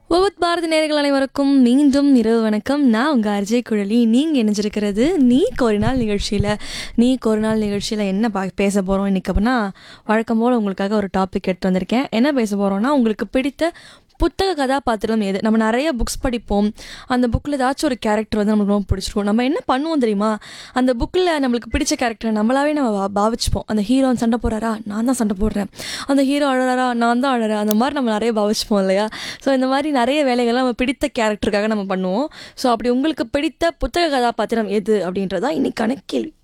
ஒவ்வொரு பாரதி நேர்கள் அனைவருக்கும் மீண்டும் இரவு வணக்கம் நான் உங்கள் அர்ஜய் குழலி நீங்கள் இணைஞ்சிருக்கிறது நீ ஒரு நாள் நிகழ்ச்சியில் நீ ஒரு நாள் நிகழ்ச்சியில் என்ன பா பேச போகிறோம் இன்றைக்கி அப்படின்னா வழக்கம் போல் உங்களுக்காக ஒரு டாபிக் எடுத்து வந்திருக்கேன் என்ன பேச போகிறோன்னா உங்களுக்கு பிடித்த புத்தக கதாபாத்திரம் எது நம்ம நிறைய புக்ஸ் படிப்போம் அந்த புக்கில் ஏதாச்சும் ஒரு கேரக்டர் வந்து நம்மளுக்கு ரொம்ப பிடிச்சிருக்கும் நம்ம என்ன பண்ணுவோம் தெரியுமா அந்த புக்கில் நம்மளுக்கு பிடிச்ச கேரக்டரை நம்மளாவே நம்ம பா- பாவிச்சுப்போம் அந்த ஹீரோ சண்டை போடுறாரா நான் தான் சண்டை போடுறேன் அந்த ஹீரோ அழறாரா நான் தான் அழறேன் அந்த மாதிரி நம்ம நிறைய பாவிச்சுப்போம் இல்லையா ஸோ இந்த மாதிரி நிறைய வேலைகள்லாம் நம்ம பிடித்த கேரக்டருக்காக நம்ம பண்ணுவோம் ஸோ அப்படி உங்களுக்கு பிடித்த புத்தக கதாபாத்திரம் எது அப்படின்றதா இன்னைக்கான கேள்வி